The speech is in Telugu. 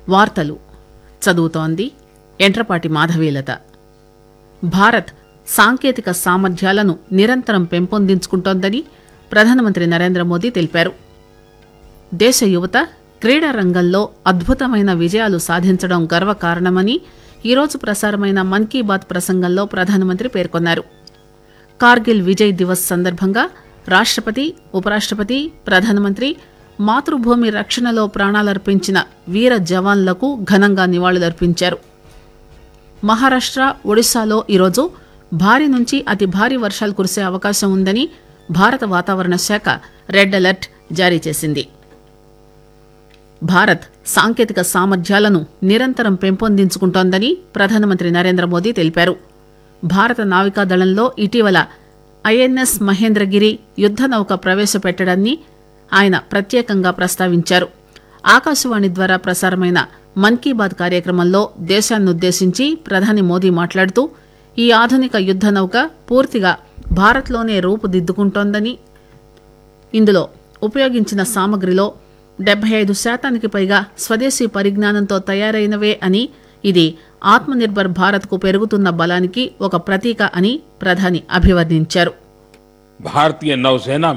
వార్తలు చదువుతోంది ఎంట్రపాటి మాధవీలత భారత్ సాంకేతిక సామర్థ్యాలను నిరంతరం పెంపొందించుకుంటోందని ప్రధానమంత్రి నరేంద్ర మోదీ తెలిపారు దేశ యువత క్రీడా రంగంలో అద్భుతమైన విజయాలు సాధించడం గర్వకారణమని ఈరోజు ప్రసారమైన మన్ కీ బాత్ ప్రసంగంలో ప్రధానమంత్రి పేర్కొన్నారు కార్గిల్ విజయ్ దివస్ సందర్భంగా రాష్టపతి ఉపరాష్టపతి ప్రధానమంత్రి మాతృభూమి రక్షణలో ప్రాణాలర్పించిన వీర జవాన్లకు ఘనంగా నివాళులర్పించారు మహారాష్ట్ర ఒడిశాలో ఈరోజు భారీ నుంచి అతి భారీ వర్షాలు కురిసే అవకాశం ఉందని భారత వాతావరణ శాఖ రెడ్ అలర్ట్ జారీ చేసింది భారత్ సాంకేతిక సామర్థ్యాలను నిరంతరం పెంపొందించుకుంటోందని ప్రధానమంత్రి నరేంద్ర మోదీ తెలిపారు భారత నావికాదళంలో ఇటీవల ఐఎన్ఎస్ మహేంద్రగిరి యుద్ద నౌక ప్రవేశపెట్టడాన్ని ఆయన ప్రత్యేకంగా ప్రస్తావించారు ఆకాశవాణి ద్వారా ప్రసారమైన మన్ కీ బాత్ కార్యక్రమంలో దేశాన్నుద్దేశించి ప్రధాని మోదీ మాట్లాడుతూ ఈ ఆధునిక యుద్ద నౌక పూర్తిగా భారత్లోనే రూపుదిద్దుకుంటోందని ఇందులో ఉపయోగించిన సామగ్రిలో డెబ్బై ఐదు శాతానికి పైగా స్వదేశీ పరిజ్ఞానంతో తయారైనవే అని ఇది ఆత్మనిర్భర్ భారత్కు పెరుగుతున్న బలానికి ఒక ప్రతీక అని ప్రధాని అభివర్ణించారు भारतीय नौसेना